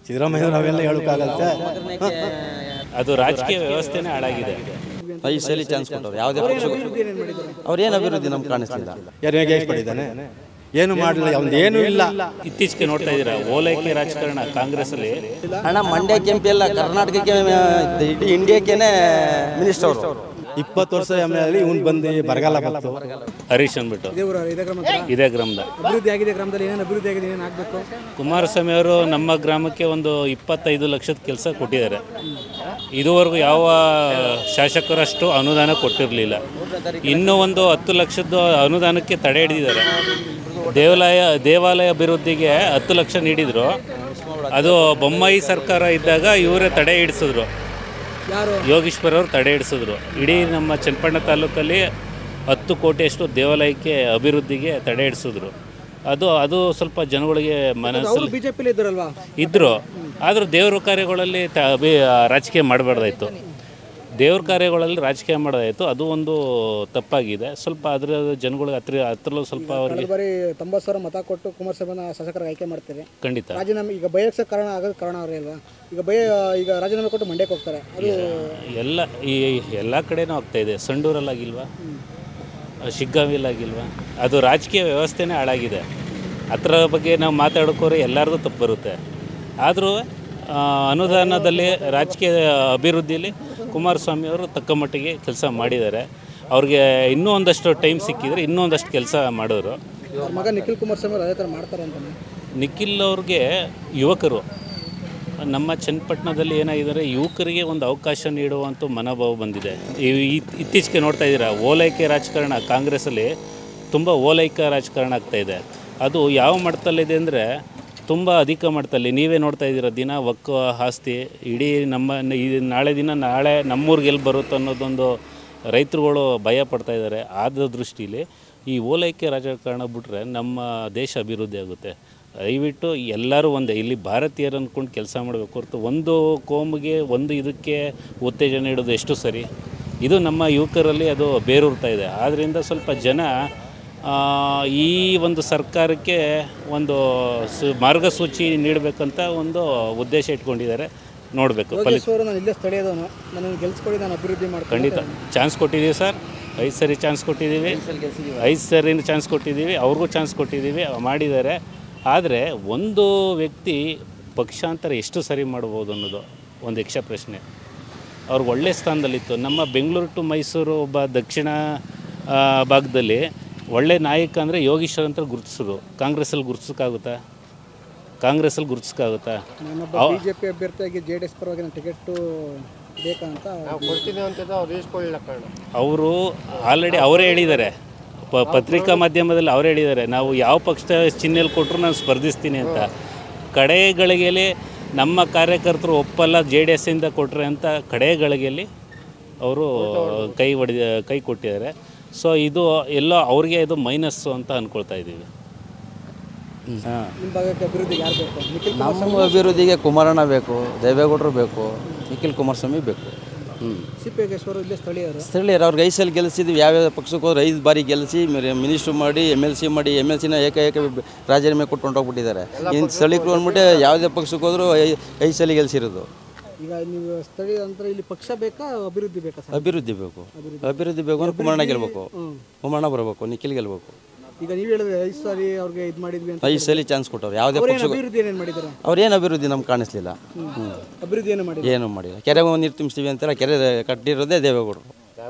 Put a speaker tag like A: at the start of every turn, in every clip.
A: ಸಿದ್ದರಾಮಯ್ಯವ್ರು ಅವೆಲ್ಲ ಹೇಳೋಕ್ಕಾಗತ್ತೆ
B: ಅದು ರಾಜಕೀಯ ವ್ಯವಸ್ಥೆನೇ ಹಾಳಾಗಿದೆ
C: ಐದು ಸಲ ಚಾನ್ಸ್ ಕೊಟ್ಟವ್ರು ಯಾವುದೇ ಪಕ್ಷ ಅವ್ರೇನು ಅಭಿವೃದ್ಧಿ ನಮ್ಗೆ ಕಾಣಿಸ್ತಿಲ್ಲ
A: ಯಾರು ಹೇಗೆ ಪಡಿದ್ದಾನೆ ಏನು ಮಾಡಲಿಲ್ಲ ಅವ್ನು ಏನೂ ಇಲ್ಲ
B: ಇತ್ತೀಚೆಗೆ ನೋಡ್ತಾ ಇದ್ದೀರಾ ಓಲೈಕೆ ರಾಜಕಾರಣ ಕಾಂಗ್ರೆಸ್ ಅಲ್ಲಿ
C: ಅಣ್ಣ ಮಂಡ್ಯ ಕೆಂಪಿ ಎಲ್ಲ ಕರ್ನಾಟಕಕ್ಕೆ ಆ, ಇಡೀ ಇಂಡಿಯಾಕ್ಕೇನೆ ಮಿನಿಸ್ಟರ್ ಅವರು
A: ಇಪ್ಪತ್ತು ವರ್ಷ ಎಮ್ ಇವ್ನು ಬಂದು ಬರಗಾಲ ಬಂತು
B: ಹರೀಶ್ ಅಂದ್ಬಿಟ್ಟು
D: ಇದೇ ಊರ ಇದೇ ಗ್ರಾಮ ಹತ್ರ?
B: ಇದೇ ಗ್ರಾಮದ
D: ಅಭಿವೃದ್ಧಿ ಆಗಿದೆ ಗ್ರಾಮದಲ್ಲಿ ಏನೇನು ಅಭಿವೃದ್ಧಿ ಆಗಿದೆ ಏನೇನು ಆಗಬೇಕು
B: ಕುಮಾರಸ್ವಾಮಿ ಅವರು ನಮ್ಮ ಗ್ರಾಮಕ್ಕೆ ಒಂದು ಇಪ್ಪತ್ತೈದು ಲಕ್ಷದ ಕೆಲಸ ಕೊಟ್ಟಿದ್ದಾರೆ ಇದುವರೆಗೂ ಯಾವ ಶಾಸಕರಷ್ಟು ಅನುದಾನ ಕೊಟ್ಟಿರಲಿಲ್ಲ ಇನ್ನೂ ಒಂದು ಹತ್ತು ಲಕ್ಷದ ಅನುದಾನಕ್ಕೆ ತಡೆ ಹಿಡಿದಿದ್ದಾರೆ ದೇವಾಲಯ ದೇವಾಲಯ ಅಭಿವೃದ್ಧಿಗೆ ಹತ್ತು ಲಕ್ಷ ನೀಡಿದರು ಅದು ಬೊಮ್ಮಾಯಿ ಸರ್ಕಾರ ಇದ್ದಾಗ ಇವರೇ ತಡೆ ಹಿಡಿಸಿದ್ರು
D: ಯಾರು
B: ಯೋಗೀಶ್ವರ್ ಅವರು ತಡೆ ಹಿಡಿಸಿದ್ರು ಇಡೀ ನಮ್ಮ ಚನ್ನಪಟ್ಟಣ ತಾಲೂಕಲ್ಲಿ ಹತ್ತು ಕೋಟಿಯಷ್ಟು ದೇವಾಲಯಕ್ಕೆ ಅಭಿವೃದ್ಧಿಗೆ ತಡೆ ಹಿಡಿಸಿದ್ರು ಅದು ಅದು ಸ್ವಲ್ಪ ಜನಗಳಿಗೆ
D: ಅವರು
B: ಮನಸ್ಸಲ್ಲಿ
D: ಬಿಜೆಪಿಲಿ ಇದ್ದಾರಲ್ವಾ
B: ಇದ್ದರು ಆದರೂ ದೇವ್ರ ಕಾರ್ಯಗಳಲ್ಲಿ ತ ಅಭಿ- ರಾಜಕೀಯ ಮಾಡಬಾರ್ದಾಯ್ತು ದೇವ್ರ ಕಾರ್ಯಗಳಲ್ಲಿ ರಾಜಕೀಯ ಮಾಡೋದಾಯಿತು ಅದು ಒಂದು ತಪ್ಪಾಗಿದೆ ಸ್ವಲ್ಪ ಅದರ ಜನಗಳಿಗೆ ಹತ್ರ ಹತ್ರ ಸ್ವಲ್ಪ ಅವ್ರಿಗೆ
D: ಕಳೆದ ಬಾರಿ ತೊಂಬತ್ತು ಸಾವಿರ ಮತ ಕೊಟ್ಟು ಕುಮಾರಸ್ವಾಮಿನ ಶಾಸಕರಾಗಿ ಆಯ್ಕೆ ಮಾಡ್ತಾರೆ
B: ಖಂಡಿತ
D: ರಾಜೀನಾಮೆ ಈಗ ಭಯಕ್ಕೆ ಕಾರಣ ಆಗೋದು ಕಾರಣ ಅವರೇ ಅಲ್ವಾ ಈಗ ಭಯ ಈಗ ರಾಜೀನಾಮೆ ಕೊಟ್ಟು ಮಂಡ್ಯಕ್ಕೆ ಹೋಗ್ತಾರೆ ಅದು
B: ಎಲ್ಲ ಈ ಎಲ್ಲ ಕಡೆನೂ ಆಗ್ತಾ ಇದೆ ಸಂಡೂರಲ್ಲಾಗಿಲ್ವಾ ಶಿಗ್ಗಾವಿಲಾಗಿಲ್ವಾ ಅದು ರಾಜಕೀಯ ವ್ಯವಸ್ಥೆನೇ ಹಾಳಾಗಿದೆ ಅದರ ಬಗ್ಗೆ ನಾವು ಮಾತಾಡೋಕೋರೆ ಎಲ್ಲರದು ತಪ್ಪು ಬರುತ್ತೆ ಆದರೂ ಅನುದಾನದಲ್ಲಿ ರಾಜಕೀಯ ಅಭಿವೃದ್ಧಿಯಲ್ಲಿ ಕುಮಾರಸ್ವಾಮಿ ಅವರು ತಕ್ಕ ಮಟ್ಟಿಗೆ ಕೆಲಸ ಮಾಡಿದ್ದಾರೆ ಅವ್ರಿಗೆ ಇನ್ನೂ ಒಂದಷ್ಟು ಟೈಮ್ ಸಿಕ್ಕಿದರೆ ಇನ್ನೂ ಒಂದಷ್ಟು ಕೆಲಸ ಮಾಡೋರು
D: ಅವ್ರ ಮಗ ನಿಖಿಲ್ ಕುಮಾರಸ್ವಾಮಿ ಅವ್ರು ಅದೇ ಥರ ಮಾಡ್ತಾರೆ ಅಂತಾನೆ
B: ನಿಖಿಲ್ ಅವ್ರಿಗೆ ಯುವಕರು ನಮ್ಮ ಚನ್ನಪಟ್ಟಣದಲ್ಲಿ ಏನಾಗಿದ್ದಾರೆ ಯುವಕರಿಗೆ ಒಂದು ಅವಕಾಶ ನೀಡುವಂಥ ಮನೋಭಾವ ಬಂದಿದೆ ಈ ಇತ್- ಇತ್ತೀಚೆಗೆ ನೋಡ್ತಾ ಇದ್ದೀರಾ ಓಲೈಕೆ ರಾಜಕಾರಣ ಕಾಂಗ್ರೆಸ್ಸಲ್ಲಿ ತುಂಬ ಓಲೈಕೆ ರಾಜಕಾರಣ ಆಗ್ತಾ ಇದೆ ಅದು ಯಾವ ಮಟ್ಟದಲ್ಲಿದೆ ಅಂದರೆ ತುಂಬ ಅಧಿಕ ಮಟ್ಟದಲ್ಲಿ ನೀವೇ ನೋಡ್ತಾ ಇದ್ದೀರಾ ದಿನ ಒಕ್ಕ ಆಸ್ತಿ ಇಡೀ ನಮ್ಮ ಈ ನಾಳೆ ದಿನ ನಾಳೆ ನಮ್ಮೂರಿಗೆ ಎಲ್ಲಿ ಬರುತ್ತೋ ಅನ್ನೋದೊಂದು ರೈತರುಗಳು ಭಯ ಪಡ್ತಾ ಇದ್ದಾರೆ ಆದ ದೃಷ್ಟಿಲಿ ಈ ಓಲೈಕೆ ರಾಜಕಾರಣ ಬಿಟ್ಟರೆ ನಮ್ಮ ದೇಶ ಅಭಿವೃದ್ಧಿ ಆಗುತ್ತೆ ದಯವಿಟ್ಟು ಎಲ್ಲರೂ ಒಂದೇ ಇಲ್ಲಿ ಭಾರತೀಯರು ಅಂದ್ಕೊಂಡು ಕೆಲಸ ಮಾಡಬೇಕು ಹೊರತು ಒಂದು ಕೋಮಿಗೆ ಒಂದು ಇದಕ್ಕೆ ಉತ್ತೇಜನ ನೀಡೋದು ಎಷ್ಟು ಸರಿ ಇದು ನಮ್ಮ ಯುವಕರಲ್ಲಿ ಅದು ಬೇರೂರ್ತಾ ಇದೆ ಆದ್ದರಿಂದ ಸ್ವಲ್ಪ ಜನ ಆ, ಈ ಒಂದು ಸರ್ಕಾರಕ್ಕೆ ಒಂದು ಸು ಮಾರ್ಗಸೂಚಿ ನೀಡಬೇಕಂತ ಒಂದು ಉದ್ದೇಶ ಇಟ್ಕೊಂಡಿದ್ದಾರೆ ನೋಡಬೇಕು ಫಲಿ
D: ಯೋಗೇಶ್ವರು ನಾನು ಇಲ್ಲೇ ಸ್ಥಳೀಯದವನು ನನಗೆ ಗೆಲ್ಸ್ಕೊಡಿ ನಾನು ಅಭಿವೃದ್ಧಿ ಮಾಡ್ತೀನಿ
B: ಖಂಡಿತ ಚಾನ್ಸ್ ಕೊಟ್ಟಿದ್ದೀವಿ ಸರ್ ಐದು ಸರಿ ಚಾನ್ಸ್ ಕೊಟ್ಟಿದ್ದೀವಿ ಐದು ಸರಿನ ಚಾನ್ಸ್ ಕೊಟ್ಟಿದ್ದೀವಿ ಅವ್ರಿಗೂ ಚಾನ್ಸ್ ಕೊಟ್ಟಿದ್ದೀವಿ ಮಾಡಿದ್ದಾರೆ ಆದರೆ ಒಂದು ವ್ಯಕ್ತಿ ಪಕ್ಷಾಂತರ ಎಷ್ಟು ಸರಿ ಮಾಡ್ಬೋದು ಅನ್ನೋದು ಒಂದು ಯಕ್ಷ ಪ್ರಶ್ನೆ ಅವ್ರಿಗೆ ಒಳ್ಳೆ ಸ್ಥಾನದಲ್ಲಿತ್ತು ನಮ್ಮ ಬೆಂಗಳೂರು ಟು ಮೈಸೂರು ಒಬ್ಬ ದಕ್ಷಿಣ ಆ, ಭಾಗದಲ್ಲಿ ಒಳ್ಳೆ ನಾಯಕ ಅಂದರೆ ಯೋಗೀಶ್ವರ್ ಅಂತ ಗುರುತಿಸೋದು ಕಾಂಗ್ರೆಸ್ಸಲ್ಲಿ ಗುರುತಿಸೋಕ್ಕಾಗುತ್ತಾ ಕಾಂಗ್ರೆಸ್ಸಲ್ಲಿ ಗುರುತಿಸೋಕ್ಕಾಗುತ್ತಾ
D: ನಾನೊಬ್ಬ ಬಿಜೆಪಿ ಅಭ್ಯರ್ಥಿಯಾಗಿ ಜೆ ಡಿ ಎಸ್ ಪರವಾಗಿ ನಾನು ಟಿಕೆಟು ಬೇಕಂತ
B: ಅವರು ಆಲ್ರೆಡಿ ಅವರೇ ಹೇಳಿದ್ದಾರೆ ಪ ಪತ್ರಿಕಾ ಮಾಧ್ಯಮದಲ್ಲಿ ಅವರೇ ಹೇಳಿದ್ದಾರೆ ನಾವು ಯಾವ ಪಕ್ಷದ ಚಿಹ್ನೆಯಲ್ಲಿ ಕೊಟ್ಟರು ನಾನು ಸ್ಪರ್ಧಿಸ್ತೀನಿ ಅಂತ ಕಡೆಗಳಿಗೆಯಲ್ಲಿ ನಮ್ಮ ಕಾರ್ಯಕರ್ತರು ಒಪ್ಪಲ್ಲ ಜೆ ಡಿ ಎಸ್ಸಿಂದ ಕೊಟ್ಟರೆ ಅಂತ ಕಡೆಗಳಿಗೆಯಲ್ಲಿ ಅವರು ಕೈ ಹೊಡಿ ಕೈ ಕೊಟ್ಟಿದ್ದಾರೆ ಸೊ ಇದು ಎಲ್ಲೋ ಅವ್ರಿಗೆ ಇದು ಮೈನಸ್ಸು ಅಂತ ಅಂದ್ಕೊಳ್ತಾ ಇದ್ದೀವಿ ಹಾಂ
D: ನಿಮ್ಮ ಭಾಗಕ್ಕೆ ಅಭಿವೃದ್ಧಿಗೆ ಯಾರು ಬೇಕು ನಿಖಿಲ್
C: ನಮ್ಮ ಅಭಿವೃದ್ಧಿಗೆ ಕುಮಾರಣ್ಣ ಬೇಕು ದೇವೇಗೌಡರು ಬೇಕು ನಿಖಿಲ್ ಕುಮಾರಸ್ವಾಮಿ ಬೇಕು ಹ್ಞೂ
D: ಸಿ ಪಿ ಯೋಗೇಶ್ವರು ಇಲ್ಲೇ ಸ್ಥಳೀಯರು
C: ಸ್ಥಳೀಯರು ಅವ್ರಿಗೆ ಐದು ಸಲ ಗೆಲ್ಲಿಸಿದ್ವಿ ಯಾವ್ಯಾವ ಪಕ್ಷಕ್ಕೆ ಹೋದ್ರೆ ಐದು ಬಾರಿ ಗೆಲ್ಲಿಸಿ ಮಿನಿಸ್ಟ್ರು ಮಾಡಿ ಎಮ್ ಎಲ್ ಸಿ ಮಾಡಿ ಎಮ್ ಎಲ್ ಸಿನ ಏಕೈಕ ರಾಜೀನಾಮೆ ಕೊಟ್ಟು ಹೊಂಟೋಗ್ಬಿಟ್ಟಿದ್ದಾರೆ ಇನ್ನು ಸ್ಥಳೀಕರು ಅಂದ್ಬಿಟ್ಟು ಯಾವುದೇ ಪಕ್ಷಕ್ಕೆ ಹೋದರೂ ಐದು ಸಲ ಗೆಲ್ಲಿಸಿರೋದು
D: ಈಗ ನೀವು ಸ್ಥಳೀಯ ಅಂತ ಇಲ್ಲಿ ಪಕ್ಷ ಬೇಕಾ ಅಭಿವೃದ್ಧಿ ಬೇಕಾ ಸರ್
C: ಅಭಿವೃದ್ಧಿ ಬೇಕು ಅಭಿವೃದ್ಧಿ ಬೇಕು ಅಂದ್ರೆ ಕುಮಾರಣ್ಣ ಗೆಲ್ಬೇಕು ಕುಮಾರಣ್ಣ ಬರಬೇಕು ನಿಖಿಲ್ ಗೆಲ್ಬೇಕು
D: ಈಗ ನೀವು ಹೇಳಿದ್ರೆ ಐದು ಸಾರಿ ಅವ್ರಿಗೆ ಇದು ಮಾಡಿದ್ವಿ ಅಂತ
C: ಐದು ಸಲ ಚಾನ್ಸ್ ಕೊಟ್ಟವ್ರು ಯಾವುದೇ
D: ಅವ್ರೇನು
C: ಪಕ್ಷ
D: ಅಭಿವೃದ್ಧಿ ಏನೇನು ಮಾಡಿದ್ದಾರೆ
C: ಅವ್ರೇನು ಅಭಿವೃದ್ಧಿ ನಮ್ಗೆ ಕಾಣಿಸ್ಲಿಲ್ಲ ಹ್ಞೂ
D: ಅಭಿವೃದ್ಧಿ ಏನು ಮಾಡಿ
C: ಏನು ಮಾಡಿಲ್ಲ ಕೆರೆ ನೀರು ತುಂಬಿಸ್ತೀವಿ ಅಂತಾರೆ ಕೆರೆ ಕಟ್ಟಿರೋದೇ ದೇವೇಗೌಡರು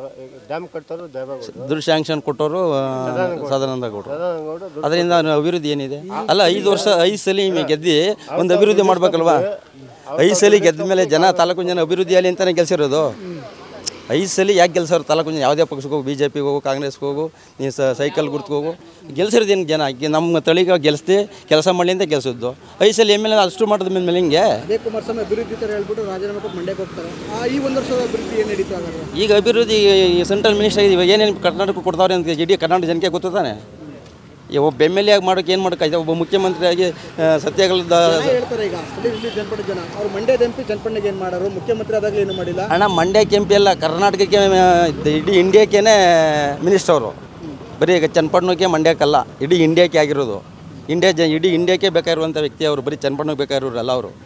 C: ದುಡ್ಡು ಸ್ಯಾಂಕ್ಷನ್ ಕೊಟ್ಟವರು ಸದಾನಂದ ಗೌಡರು ಅದರಿಂದ ಅಭಿವೃದ್ಧಿ ಏನಿದೆ ಅಲ್ಲ ಐದು ವರ್ಷ ಐದು ಸಲ ಗೆದ್ದು ಒಂದು ಅಭಿವೃದ್ಧಿ ಮಾಡ್ಬೇಕಲ್ವಾ ಐದು ಸಲ ಗೆದ್ದ ಮೇಲೆ ಜನ ತಾಲೂಕು ಜನ ಅಭಿವೃದ್ಧಿ ಅಲ್ಲಿ ಅಂತಾನೆ ಗೆಲ್ಸಿರೋದು ಐದು ಸಲ ಯಾಕೆ ಗೆಲ್ಸೋರು ತಾಲೂಕು ಜನ ಯಾವುದೇ ಪಕ್ಷಕ್ಕೆ ಹೋಗು ಬಿ ಜೆ ಪಿಗೆ ಹೋಗು ಕಾಂಗ್ರೆಸ್ಗೆ ಹೋಗು ನೀವು ಸೈಕಲ್ ಗುರ್ತ್ಗೆ ಹೋಗು ಗೆಲ್ಸಿರೋದೇನು ಜನ ಗೆ- ನಮ್ಮ ತಳಿಗೆ ಗೆಲ್ಸ್ತಿ ಕೆಲಸ ಮಾಡಲಿ ಅಂತ ಗೆಲ್ಸಿದ್ದು ಐದು ಸಲ ಎಮ್ ಎಲ್ ಎ ಅಷ್ಟು ಮಾಡಿದ ಮೇಲೆ ಹಿಂಗೆ
D: ಅದೇ ಕುಮಾರಸ್ವಾಮಿ ಅಭಿವೃದ್ಧಿ ಥರ ಹೇಳ್ಬಿಟ್ಟು ರಾಜೀನಾಮೆ ಕೊಟ್ಟು ಮಂಡ್ಯಕ್ಕೆ ಹೋಗ್ತಾರೆ ಆ, ಈ ಒಂದು ವರ್ಷದ ಅಭಿವೃದ್ಧಿ ಏನು ನಡೀತಾ ಹಾಗಾದ್ರೆ
C: ಈಗ ಅಭಿವೃದ್ಧಿ ಸೆಂಟ್ರಲ್ ಮಿನಿಸ್ಟರ್ ಇವಾಗ ಏನೇನು ಕರ್ನಾಟಕ ಕೊಡ್ತಾವ್ರೆ ಅಂತ ಇಡೀ ಕರ್ನಾಟಕ ಜನಕ್ಕೆ ಗೊತ್ತಾನೆ ಈಗ ಒಬ್ಬ ಎಮ್ ಎಲ್ ಎ ಆಗಿ ಮಾಡೋಕೆ ಏನು ಮಾಡೋಕ್ಕಾಯ್ತು ಒಬ್ಬ ಮುಖ್ಯಮಂತ್ರಿಯಾಗಿ ಆ, ಸತ್ಯಾಗ್ರಹದ
D: ಜನ ಹೇಳ್ತಾರೆ ಈಗ ಸ್ಥಳೀಯ ಇಲ್ಲಿ ಜನಪದ ಜನ ಅವ್ರು ಮಂಡ್ಯದ ಎಂ ಪಿ ಜನಪಣ್ಣಗೆ ಏನು ಮಾಡೋರು ಮುಖ್ಯಮಂತ್ರಿ ಆದಾಗಲೂ ಏನು ಮಾಡಿಲ್ಲ
C: ಹಣ ಮಂಡ್ಯ ಕೆಂಪಿ ಎಲ್ಲ ಕರ್ನಾಟಕಕ್ಕೆ ಆ, ಇಡೀ ಇಂಡಿಯಾಕ್ಕೇ ಮಿನಿಸ್ಟರ್ ಅವರು ಬರೀ ಈಗ ಚನ್ನಪಟ್ಟಣಕ್ಕೆ ಮಂಡ್ಯಕ್ಕಲ್ಲ ಇಡೀ ಇಂಡಿಯಾಕ್ಕೆ ಆಗಿರೋದು ಇಂಡಿಯಾ ಜ ಇಡೀ ಇಂಡಿಯಾಕ್ಕೆ ಬೇಕಾಗಿರುವಂಥ ವ್ಯಕ್ತಿ ಅವರು ಬರೀ ಚನ್ನಪಟ್ಟಣಕ್ಕೆ ಬೇಕಾಗಿರೋರು ಅಲ್ಲ ಅವರು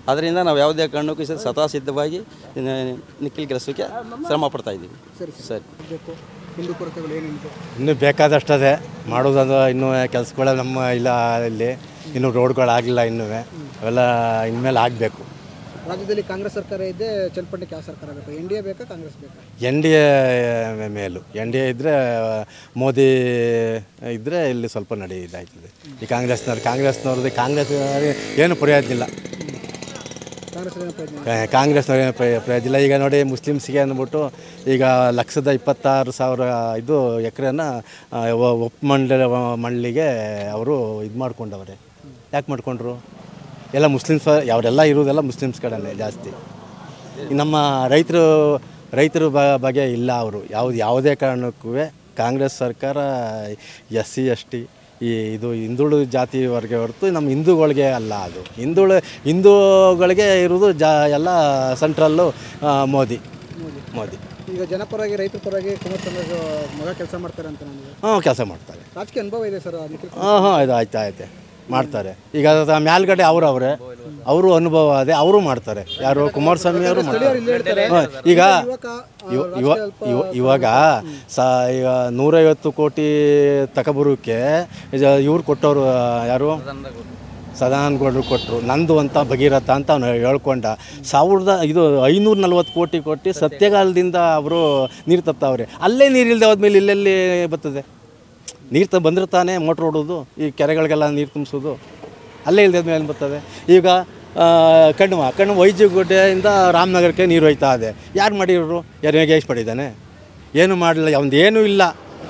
C: ಅದರಿಂದ ನಾವು ಯಾವುದೇ ಕಾರಣಕ್ಕೂ ಸಹ ಸದಾ ಸಿದ್ಧವಾಗಿ ಇನ್ನು ನಿಖಿಲ್ ಕೆಲಸಕ್ಕೆ ಶ್ರಮ ಪಡ್ತಾ ಇದ್ದೀವಿ
D: ಸರಿ
C: ಸರಿ
D: ಬೇಕು ಹಿಂದೂ ಕೊರತೆಗಳು ಏನೇನಿದೆ
A: ಇನ್ನೂ ಬೇಕಾದಷ್ಟದೆ ಮಾಡೋದಂದ್ರೆ ಇನ್ನೂ ಕೆಲಸಗಳ ನಮ್ಮ ಇಲ್ಲ ಇಲ್ಲಿ ಇನ್ನೂ ರೋಡ್ಗಳಾಗಲಿಲ್ಲ ಇನ್ನೂ ಅವೆಲ್ಲ ಇನ್ಮೇಲೆ ಆಗಬೇಕು
D: ರಾಜ್ಯದಲ್ಲಿ ಕಾಂಗ್ರೆಸ್ ಸರ್ಕಾರ ಇದೆ ಚನ್ನಪಟ್ಟಣಕ್ಕೆ ಯಾವ ಸರ್ಕಾರ ಬೇಕು ಎನ್ ಡಿ ಎ ಬೇಕಾ ಕಾಂಗ್ರೆಸ್ ಬೇಕಾ
A: ಎನ್ ಡಿ ಎ ಮೇಲು ಎನ್ ಡಿ ಎ ಇದ್ದರೆ ಮೋದಿ ಇದ್ದರೆ ಇಲ್ಲಿ ಸ್ವಲ್ಪ ನಡಿ ಇದಾಯ್ತದೆ ಈ ಕಾಂಗ್ರೆಸ್ನವ್ರು ಕಾಂಗ್ರೆಸ್ನವ್ರದ್ದು ಕಾಂಗ್ರೆಸ್ ಏನು ಪ್ರಯೋಜನ ಇಲ್ಲ
D: ಕಾಂಗ್ರೆಸ್ ಏನೋ ಪ್ರಯೋಜನ
A: ಕಾ- ಕಾಂಗ್ರೆಸ್ನವ್ರು ಏನು ಪ್ರಯ- ಪ್ರಯೋಜನ ಇಲ್ಲ ಈಗ ನೋಡಿ ಮುಸ್ಲಿಮ್ಸ್ಗೆ ಅಂದ್ಬಿಟ್ಟು ಈಗ ಲಕ್ಷದ ಇಪ್ಪತ್ತಾರು ಸಾವಿರ ಇದು ಎಕರೆನ ಒಪ್ಪ ಮಂಡಲ ಮಂಡಳಿಗೆ ಅವರು ಇದು ಮಾಡ್ಕೊಂಡವ್ರೆ ಯಾಕೆ ಮಾಡ್ಕೊಂಡ್ರು ಎಲ್ಲ ಮುಸ್ಲಿಮ್ಸ್ ಅವರೆಲ್ಲ ಇರೋದೆಲ್ಲ ಮುಸ್ಲಿಮ್ಸ್ ಕಡೆನೇ ಜಾಸ್ತಿ ಈ ನಮ್ಮ ರೈತರು ರೈತರ ಬ ಬಗ್ಗೆ ಇಲ್ಲ ಅವರು ಯಾವ್ದು ಯಾವುದೇ ಕಾರಣಕ್ಕೂ ಕಾಂಗ್ರೆಸ್ ಸರ್ಕಾರ ಎಸ್ ಸಿ ಎಸ್ ಟಿ ಈ ಇದು ಹಿಂದುಳು ಜಾತಿ ವರ್ಗ ಹೊರತು ನಮ್ಮ ಹಿಂದೂಗಳಿಗೆ ಅಲ್ಲ ಅದು ಹಿಂದುಳು ಹಿಂದೂಗಳಿಗೆ ಇರೋದು ಜಾ ಎಲ್ಲ ಸೆಂಟ್ರಲ್ಲು ಆ, ಮೋದಿ ಮೋದಿ
D: ಈಗ ಜನಪರವಾಗಿ ರೈತರ ಪರವಾಗಿ ಕುಮಾರಸ್ವಾಮಿ ಅವರು ಮಗ ಕೆಲಸ ಮಾಡ್ತಾರೆ ಅಂತ ನನಗೆ
A: ಹಾಂ ಕೆಲಸ ಮಾಡ್ತಾರೆ
D: ರಾಜಕೀಯ ಅನುಭವ ಇದೆ ಸರ್ ನಿಖಿಲ್
A: ಹಾಂ ಹಾಂ ಇದು ಆಯ್ತು ಆಯ್ತೆ ಮಾಡ್ತಾರೆ ಈಗ ಅದ್ರ ಮ್ಯಾಲ್ಗಡೆ ಅವರು ಅವರೇ ಅವರು ಅನುಭವ ಅದೇ ಅವರು ಮಾಡ್ತಾರೆ ಯಾರು ಕುಮಾರಸ್ವಾಮಿ ಅವರು ಮಾಡ್ತಾರೆ ಹಾಂ, ಈಗ ಇವ- ಇವ- ಇವ- ಇವಾಗ ಸ ಈಗ ನೂರೈವತ್ತು ಕೋಟಿ ತಗೊಬರೋಕ್ಕೆ ಇವ್ರು ಕೊಟ್ಟವರು ಯಾರು ಸದಾನಗೌಡರು ಕೊಟ್ಟರು ನಂದು ಅಂತ ಭಗೀರಥ ಅಂತ ಅವನು ಹೇಳ್ಕೊಂಡ ಸಾವಿರದ ಇದು ಐನೂರ ನಲ್ವತ್ತು ಕೋಟಿ ಕೊಟ್ಟು ಸತ್ಯಗಾಲದಿಂದ ಅವರು ನೀರು ತತ್ತವ್ರೆ ಅಲ್ಲೇ ನೀರಿಲ್ಲದೆ ಹೋದ್ಮೇಲೆ ಇಲ್ಲೆಲ್ಲಿ ಬರ್ತದೆ ನೀರು ತ ಬಂದ್ರೆ ತಾನೇ ಮೋಟ್ರ್ ಹೊಡೋದು ಈ ಕೆರೆಗಳಿಗೆಲ್ಲ ನೀರು ತುಂಬಿಸೋದು ಅಲ್ಲೇ ಇಲ್ಲದ ಮೇಲೆ ಬರ್ತದೆ ಈಗ ಆ, ಕಣ್ವ ಕಣ್ಣು ವೈದ್ಯಗುಡ್ಡೆಯಿಂದ ರಾಮನಗರಕ್ಕೆ ನೀರು ಹೋಯ್ತಾ ಇದೆ ಯಾರು ಮಾಡಿರೋರು ಯಾರು ಯೋಗೇಶ್ ಮಾಡಿದ್ದಾನೆ ಏನು ಮಾಡಲಿಲ್ಲ ಅವ್ನು ಏನೂ ಇಲ್ಲ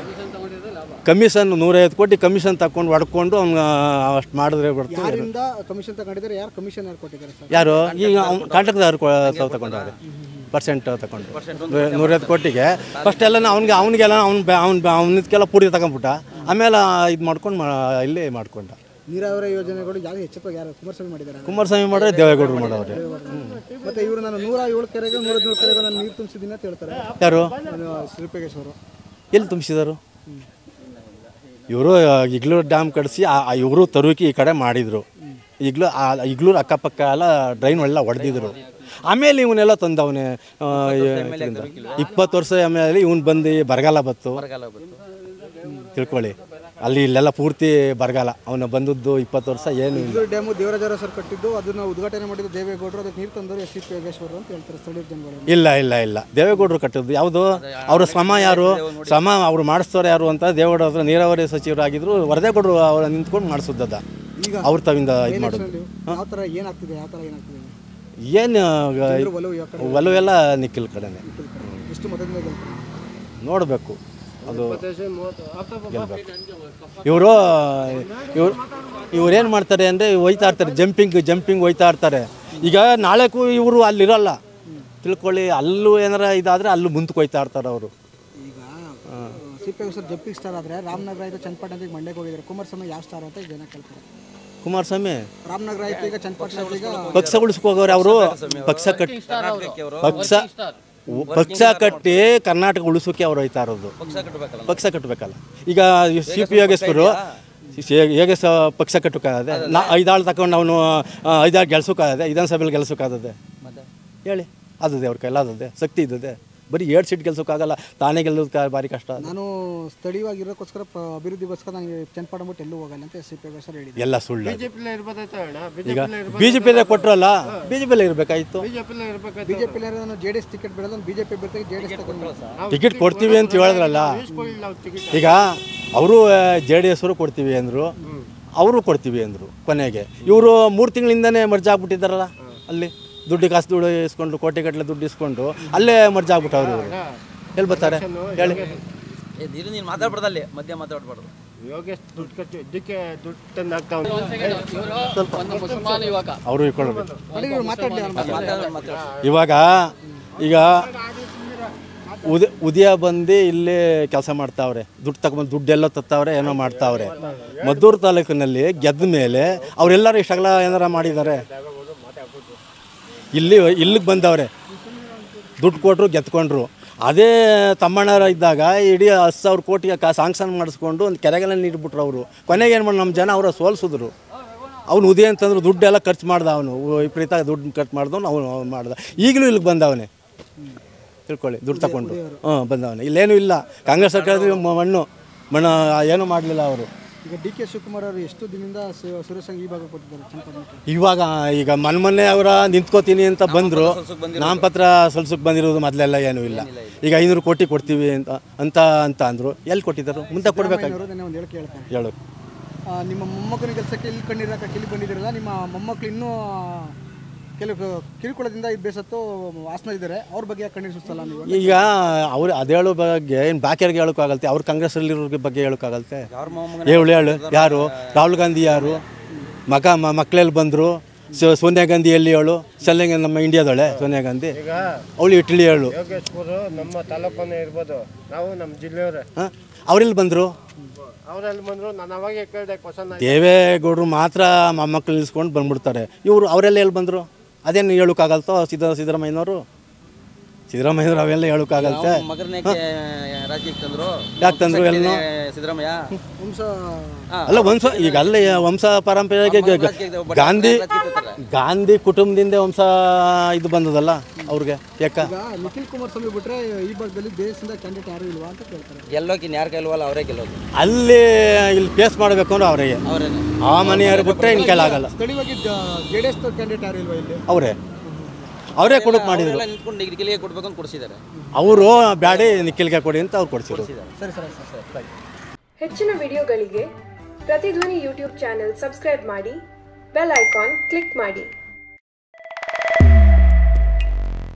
A: ಕಮಿಷನ್ ನೂರೈವತ್ತು ಕೋಟಿ ಕಮಿಷನ್ ತಗೊಂಡು ಹೊಡ್ಕೊಂಡು ಅವ್ನು ಅಷ್ಟು ಮಾಡಿದ್ರೆ ಬರ್ತು
D: ಯಾರಿಂದ ಕಮಿಷನ್ ತಗೊಂಡಿದ್ದಾರೆ ಯಾರು ಕಮಿಷನ್ ಯಾರು ಕೊಟ್ಟಿದ್ದಾರೆ ಸರ್
A: ಯಾರು ಈಗ ಅವ್ನು ಕಾಂಟ್ರಾಕ್ಟ್ದವ್ರು ತಗೊಂಡವ್ರೆ ಪರ್ಸೆಂಟ್ ತಗೊಂಡು ನೂರೈವತ್ತು ಕೋಟಿಗೆ ಫಸ್ಟ್ ಎಲ್ಲ ಅವ್ನಿಗೆ ಅವ್ನಿಗೆಲ್ಲ ಅವ್ನು ಅವ್ನು ಅವನಿದ್ಕೆಲ್ಲ ಪೂರಿ ತಗೊಂಡ್ಬಿಟ್ಟ ಆಮೇಲೆ ಇದು ಮಾಡ್ಕೊಂಡು ಮಾ ಇಲ್ಲಿ ಮಾಡ್ಕೊಂಡ
D: ನೀರಾವರಿ ಯೋಜನೆಗಳು ಯಾರು ಹೆಚ್ಚು ಯಾರು ಕುಮಾರಸ್ವಾಮಿ ಮಾಡಿದ್ದಾರೆ
A: ಕುಮಾರಸ್ವಾಮಿ ಮಾಡ್ರೆ ದೇವೇಗೌಡರು ಮಾಡೋರೆ
D: ಮತ್ತೆ ಇವರು ನಾನು ನೂರ ಏಳು ಕೆರೆಗೆ ನೂರ ಹದಿನೇಳು ಕೆರೆಗೆ ನಾನು ನೀರು ತುಂಬಿಸಿದ್ದೀನಿ ಅಂತ ಹೇಳ್ತಾರೆ
A: ಯಾರು
D: ನಾನು ಶ್ರೀಪೇಗೇಶ್ ಅವರು
A: ಎಲ್ಲಿ ತುಂಬಿಸಿದರು ಇವರು ಇಗ್ಲೂರು ಡ್ಯಾಮ್ ಕಡಿಸಿ ಇವರು ತರುಕಿ ಈ ಕಡೆ ಮಾಡಿದರು ಈಗಲೂ ಇಗ್ಲೂರು ಅಕ್ಕಪಕ್ಕ ಎಲ್ಲ ಡ್ರೈನ್ ಎಲ್ಲ ಹೊಡೆದಿದ್ರು ಆಮೇಲೆ ಇವನ್ನೆಲ್ಲ ತಂದವನೇ ಇಪ್ಪತ್ತು ವರ್ಷ ಆಮೇಲೆ ಇವನು ಬಂದು ಬರಗಾಲ ಬತ್ತು ತಿಳ್ಕೊಳ್ಳಿ ಅಲ್ಲಿ ಇಲ್ಲೆಲ್ಲ ಪೂರ್ತಿ ಬರಗಾಲ ಅವನು ಬಂದದ್ದು ಇಪ್ಪತ್ತು ವರ್ಷ ಏನು ಇಲ್ಲ
D: ಇದು ಡ್ಯಾಮು ದೇವರಾಜರ ಸರ್ ಕಟ್ಟಿದ್ದು ಅದನ್ನ ಉದ್ಘಾಟನೆ ಮಾಡಿದ್ದು ದೇವೇಗೌಡರು ಅದಕ್ಕೆ ನೀರು ತಂದವರು ಎಸ್ ಸಿ ಪಿ ಯೋಗೇಶ್ವರ್ ಅಂತ ಹೇಳ್ತಾರೆ ಸ್ಥಳೀಯ ಜನಗಳು
A: ಇಲ್ಲ ಇಲ್ಲ ಇಲ್ಲ ದೇವೇಗೌಡರು ಕಟ್ಟಿದ್ದು ಯಾವುದು ಅವರ ಶ್ರಮ ಯಾರು ಶ್ರಮ ಅವ್ರು ಮಾಡಿಸ್ತವ್ರು ಯಾರು ಅಂತ ದೇವೇಗೌಡ ಹತ್ರ ನೀರಾವರಿ ಸಚಿವರಾಗಿದ್ರು ವರದೇಗೌಡರು ಅವ್ರ ನಿಂತ್ಕೊಂಡು ಮಾಡಿಸೋದದ
D: ಈಗ
A: ಅವ್ರ ತಾವಿಂದ ಇದು ಮಾಡೋದು
D: ಯಾವ ಥರ ಏನಾಗ್ತಿದೆ ಯಾವ ಥರ ಏನಾಗ್ತಿದೆ
A: ಏನು
D: ಇದ್ರ ಒಲವು ಯಾವ ಕಡೆ
A: ಒಲವೆಲ್ಲ ನಿಖಿಲ್ ಕಡೆನೆ
D: ಎಷ್ಟು ಮತದಿಂದ ಗೆಲ್ತಾರೆ
A: ನೋಡಬೇಕು ಅದು ಗೆಲ್ಬೇಕು ಇವರು ಇವ್ರು ಇವ್ರೇನು ಮಾಡ್ತಾರೆ ಅಂದರೆ ಒಯ್ತಾ ಇರ್ತಾರೆ ಜಂಪಿಂಗ್ ಜಂಪಿಂಗ್ ಒಯ್ತಾ ಇರ್ತಾರೆ ಈಗ ನಾಳೆಗೂ ಇವರು ಅಲ್ಲಿರಲ್ಲ ತಿಳ್ಕೊಳ್ಳಿ ಅಲ್ಲೂ ಏನಾರ ಇದಾದರೆ ಅಲ್ಲೂ ಮುಂದಕ್ಕೆ ಒಯ್ತಾ ಇರ್ತಾರೆ ಅವರು
D: ಈಗ C P sir jumping star ಆದರೆ ರಾಮನಗರ ಆಯ್ತು ಚನ್ನಪಟ್ಟಣ ಅಂತ ಈಗ ಮಂಡ್ಯಕ್ಕೆ ಹೋಗಿದ್ದಾರೆ ಕುಮಾರಸ್ವಾಮಿ ಯಾವ ಸ್ಟಾರ್ ಅಂತ ಜನ ಕೇಳ್ತಾರೆ
A: ಕುಮಾರಸ್ವಾಮಿ
D: ರಾಮನಗರ ಆಯ್ತು ಈಗ ಚನ್ನಪಟ್ಟಣ ಈಗ
A: ಪಕ್ಷ ಉಳಿಸ್ಕೋಗವ್ರೆ ಅವರು ಪಕ್ಷ ಕಟ್ಟಿ ಪಕ್ಷ ಪಕ್ಷ ಕಟ್ಟಿ ಕರ್ನಾಟಕ ಉಳಿಸೋಕೆ ಅವ್ರು ಹೋಯ್ತಾ ಇರೋದು ಪಕ್ಷ ಕಟ್ಟಬೇಕಲ್ಲ ಈಗ ಸಿ ಪಿ ಯೋಗೇಶ್ವರು ಯೋಗೇಶ ಪಕ್ಷ ಕಟ್ಟೋಕ್ಕಾಗದೆ ನಾ ಐದಾಳು ತಗೊಂಡು ಅವನು ಐದಾಳು ಗೆಲ್ಸೋಕ್ಕಾಗದೆ ವಿಧಾನಸಭೆಯಲ್ಲಿ ಗೆಲ್ಸೋಕ್ಕಾಗದೆ ಹೇಳಿ ಅದದೆ ಅವ್ರ ಕೈಲಾದದೆ ಶಕ್ತಿ ಇದ್ದದೆ ಬರೀ ಏಳು ಸೀಟ್ ಗೆಲ್ಸೋಕ್ಕಾಗಲ್ಲ ತಾನೇ ಗೆಲ್ಲೋದಕ್ಕೆ ಭಾರಿ ಕಷ್ಟ ಅದು.
D: ನಾನು ಸ್ಥಳೀಯವಾಗಿರೋಕ್ಕೋಸ್ಕರ ಪ- ಅಭಿವೃದ್ಧಿಗೋಸ್ಕರ ನನಗೆ ಚನ್ನಪಟ್ಟಣ ಬಿಟ್ಟು ಎಲ್ಲೂ ಹೋಗಲ್ಲ ಅಂತ ಎಸ್ ಸಿ ಪಿ ಸರ್ ಹೇಳಿದ್ರು
A: ಎಲ್ಲ ಸುಳ್ಳು ಅದು. ಈಗ ಬಿ ಜೆ ಪಿಲೇ ಕೊಟ್ಟರಲ್ಲ ಬಿ ಜೆ ಪಿಲೇ ಇರಬೇಕಾಗಿತ್ತು
D: ಬಿಜೆಪಿ ನಾನು ಜೆ ಡಿ ಎಸ್ ಟಿಕೆಟ್ ಬಿಡೋದು ನಾನು ಬಿಜೆಪಿ ಬಿಡ್ತಾರೆ ಜೆ ಡಿ ಎಸ್ ತಗೊಂಡು
A: ಟಿಕೆಟ್ ಕೊಡ್ತೀವಿ ಅಂತ ಹೇಳಿದ್ರಲ್ಲ ಈಗ ಅವರು ಜೆ ಡಿ ಎಸ್ ಅವರು ಕೊಡ್ತೀವಿ ಅಂದರು ಅವರು ಕೊಡ್ತೀವಿ ಅಂದರು ಕೊನೆಗೆ ಇವರು ಮೂರು ತಿಂಗಳಿಂದನೇ ಮರ್ಜ್ ಆಗ್ಬಿಟ್ಟಿದ್ದಾರಲ್ಲ ಅಲ್ಲಿ ದುಡ್ಡು ಕಾಸು ದುಡ್ಡು ಇಸ್ಕೊಂಡು ಕೋಟಿ ಗಟ್ಟಲೆ ದುಡ್ಡು ಇಸ್ಕೊಂಡು ಅಲ್ಲೇ ಮರ್ಜ್ ಆಗ್ಬಿಟ್ಟವ್ರು ಇವರು ಎಲ್ಲಿ ಬರ್ತಾರೆ ಹೇಳಿ
C: ನೀನು ಮಾತಾಡ್ಬಾರ್ದಲ್ಲಿ ಮಧ್ಯ ಮಾತಾಡ್ಬಾರ್ದು
E: ಯೋಗೇಶ್ ದುಡ್ಡು ಕಟ್ಟಿ ಇದಕ್ಕೆ ದುಡ್ಡು ತಂದು ಹಾಕ್ತಾವ್
A: ಅವರು ಇಟ್ಕೊಳ್ಬೇಕು
D: ಇವ್ರು ಮಾತಾಡಲಿ ಅವ್ರು
A: ಇವಾಗ ಈಗ ಉದ ಉದಯ ಬಂದು ಇಲ್ಲಿ ಕೆಲಸ ಮಾಡ್ತಾವ್ರೆ ದುಡ್ಡು ತಗೊಂಡು ದುಡ್ಡೆಲ್ಲ ತತ್ತಾವ್ರೆ ಏನೋ ಮಾಡ್ತಾವ್ರೆ ಮದ್ದೂರು ತಾಲೂಕಿನಲ್ಲಿ ಗೆದ್ದ ಮೇಲೆ ಅವರೆಲ್ಲರೂ ಇಷ್ಟಾಗಲ ಏನಾರ ಮಾಡಿದ್ದಾರೆ ಇಲ್ಲಿ ಇಲ್ಲಿಗೆ ಬಂದವ್ರೆ ದುಡ್ಡು ಕೊಟ್ಟರು ಗೆದ್ಕೊಂಡ್ರು ಅದೇ ತಮ್ಮಣ್ಣರ ಇದ್ದಾಗ ಇಡೀ ಹತ್ತು ಸಾವಿರ ಕೋಟಿಗೆ ಕಾ ಸಾಂಕ್ಷನ್ ಮಾಡಿಸ್ಕೊಂಡು ಒಂದು ಕೆರೆಗೆಲ್ಲ ನೀಡ್ಬಿಟ್ರು ಅವರು ಕೊನೆಗೆ ಏನು ಮಾಡಿ ನಮ್ಮ ಜನ ಅವರ ಸೋಲ್ಸಿದ್ರು ಅವ್ನು ಉದಯ ಅಂತಂದ್ರೆ ದುಡ್ಡೆಲ್ಲ ಖರ್ಚು ಮಾಡ್ದ ಅವನು ವಿಪರೀತ ದುಡ್ಡು ಖರ್ಚು ಮಾಡ್ದವನು ಅವನು ಅವ್ನು ಮಾಡ್ದ ಈಗಲೂ ಇಲ್ಲಿಗೆ ಬಂದವನೇ ತಿಳ್ಕೊಳ್ಳಿ ದುಡ್ಡು ತಗೊಂಡು ಹ್ಞೂ ಬಂದವನೇ ಇಲ್ಲೇನೂ ಇಲ್ಲ ಕಾಂಗ್ರೆಸ್ ಸರ್ಕಾರದಲ್ಲಿ ಮ- ಮಣ್ಣು ಮಣ್ಣು ಏನೂ ಮಾಡಲಿಲ್ಲ ಅವರು
D: ಈಗ ಡಿ ಕೆ ಶಿವಕುಮಾರ್ ಅವರು ಎಷ್ಟು ದಿನದಿಂದ ಸು- ಸುರೇಶ್ ಈ ಭಾಗ ಕೊಟ್ಟಿದ್ದಾರೆ ಚನ್ನಪಟ್ಟಣಕ್ಕೆ
A: ಇವಾಗ ಈಗ ಮನ್ ಮೊನ್ನೆ ಅವರ ನಿಂತ್ಕೋತೀನಿ ಅಂತ ಬಂದರು ನಾಮಪತ್ರ ಸಲ್ಸಕ್ಕೆ ಬಂದಿರೋದು ಮೊದಲೆಲ್ಲ ಏನೂ ಇಲ್ಲ ಈಗ ಐನೂರು ಕೋಟಿ ಕೊಡ್ತೀವಿ ಅಂತ ಅಂತ ಅಂತ ಅಂದರು ಎಲ್ಲಿ ಕೊಟ್ಟಿದ್ದರು ಮುಂದೆ ಕೊಡಬೇಕಾಗಿ
D: ಅವರು ನೆನ್ನೆ ಒಂದು ಹೇಳಿಕೆ ಹೇಳ್ತಾರೆ
A: ಹೇಳು
D: ಆ, ನಿಮ್ಮ ಮೊಮ್ಮಗನ ಕೆಲಸಕ್ಕೆ ಇಲ್ಲಿ ಕಣ್ಣಿರಾಕ ಕಿಲಿ ಬಂದಿದ್ದೀರಲ್ಲ ನಿಮ್ಮ ಮೊಮ್ಮಕ್ಕಳು ಇನ್ನೂ ಕೆಲವು ಕಿರುಕುಳದಿಂದ ಇದು ಬೇಸತ್ತು ವಾಸನ ಇದ್ದಾರೆ ಅವ್ರ ಬಗ್ಗೆ ಯಾಕೆ ಕಣ್ಣೀರು ಸುತ್ತಲ್ಲ ನೀವು
A: ಈಗ ಅವ್ರು ಅದು ಹೇಳೋ ಬಗ್ಗೆ ಏನು ಬಾಕಿಯವ್ರಿಗೆ ಹೇಳೋಕ್ಕಾಗತ್ತೆ ಅವ್ರ ಕಾಂಗ್ರೆಸ್ಸಲ್ಲಿರೋರಿಗೆ ಬಗ್ಗೆ ಹೇಳೋಕ್ಕಾಗತ್ತೆ ಹೇಳು ಹೇಳು ಯಾರು ರಾಹುಲ್ ಗಾಂಧಿ ಯಾರು ಮಗ ಮ ಮಕ್ಕಳೆಲ್ಲಿ ಬಂದರು ಸೋನಿಯಾ ಗಾಂಧಿ ಎಲ್ಲಿ ಹೇಳು ಸೆಲ್ಲಿಂಗ್ ನಮ್ಮ ಇಂಡಿಯಾದೊಳೆ ಸೋನಿಯಾ ಗಾಂಧಿ
E: ಈಗ
A: ಅವಳು ಇಟ್ಲಿ ಹೇಳು
E: ಯೋಗೇಶ್ಪುರ ನಮ್ಮ ತಾಲೂಕನೇ ಇರ್ಬೋದು ನಾವು ನಮ್ಮ ಜಿಲ್ಲೆಯವರೇ
A: ಹಾಂ ಅವರೆಲ್ಲಿ ಬಂದರು
E: ಅವರೆಲ್ಲಿ ಬಂದರು ನಾನು ಅವಾಗೆ ಕೇಳಿದೆ ಕ್ವಶನ್
A: ದೇವೇಗೌಡರು ಮಾತ್ರ ಮೊಮ್ಮಕ್ಕಳು ನಿಲ್ಸ್ಕೊಂಡು ಬಂದ್ಬಿಡ್ತಾರೆ ಇವರು ಅವರೆಲ್ಲ ಎಲ್ಲಿ ಬಂದರು ಅದೇನು ಹೇಳೋಕ್ಕಾಗಲ್ತೋ ಸಿದ್ದ ಸಿದ್ದರಾಮಯ್ಯನವರು ಸಿದ್ದರಾಮಯ್ಯನವರು ಅವೆಲ್ಲ ಹೇಳೋಕ್ಕಾಗಲ್ತೆ
C: ಮಗರನ್ನೇ ರಾಜ್ಯಕ್ಕೆ ತಂದ್ರು
A: ಯಾಕೆ ತಂದ್ರು ಎಲ್ಲನೂ
C: ಸಿದ್ದರಾಮಯ್ಯ
D: ವಂಶ
A: ಅಲ್ಲ ವಂಶ ಈಗ ಅಲ್ಲೇ ವಂಶ ಪರಂಪರೆಗೆ ಗ- ಗ- ಗಾಂಧಿ ಗಾಂಧಿ ಕುಟುಂಬದಿಂದ ವಂಶ ಇದು ಬಂದದಲ್ಲ ಅವ್ರಿಗೆ ಯಾಕ
D: ಈಗ ನಿಖಿಲ್ ಕುಮಾರಸ್ವಾಮಿ ಬಿಟ್ರೆ ಈ ಭಾಗದಲ್ಲಿ ದೇಶದಿಂದ ಕ್ಯಾಂಡಿಡೇಟ್ ಯಾರು ಇಲ್ವಾ ಅಂತ ಕೇಳ್ತಾರೆ
C: ಗೆಲ್ಲೋಕೆ ಯಾರು ಗೆಲ್ಲವಲ್ಲ ಅವರೇ ಗೆಲ್ಲೋದು
A: ಅಲ್ಲಿ ಇಲ್ಲಿ ಫೇಸ್ ಮಾಡಬೇಕು ಅಂದ್ರೆ ಅವರಿಗೆ
C: ಅವರೇನೆ
A: ಆ ಮನೆಯವ್ರು ಬಿಟ್ಟರೆ ಇನ್ನು ಕೆಲಾಗಲ್ಲ
D: ಸ್ಥಳೀಯವಾಗಿ ಜೆ ಡಿ ಎಸ್ ಕ್ಯಾಂಡಿಡೇಟ್ ಯಾರು ಇಲ್ವಾ ಇಲ್ಲಿ
A: ಅವರೇ ಅವರೇ ಕೊಡಕ್ ಮಾಡಿದ್ರು
C: ಎಲ್ಲ ನಿಂತ್ಕೊಂಡು ಡಿಗ್ರಿಗಳಿಗೆ ಕೊಡ್ಬೇಕು ಅಂತ ಕೊಡಿಸಿದ್ದಾರೆ
A: ಅವರು ಬ್ಯಾಡಿ ನಿಖಿಲ್ಗೆ ಕೊಡಿ ಅಂತ ಅವ್ರು ಕೊಡ್ಸಿದ್ರು
D: ಸರಿ ಸರಿ ಸರಿ ಸರಿ
F: ಹೆಚ್ಚಿನ ವಿಡಿಯೋಗಳಿಗೆ ಪ್ರತಿಧ್ವನಿ ಯೂಟ್ಯೂಬ್ ಚಾನೆಲ್ ಸಬ್ಸ್ಕ್ರೈಬ್ ಮಾಡಿ ಬೆಲ್ ಐಕಾನ್ ಕ್ಲಿಕ್ ಮಾಡಿ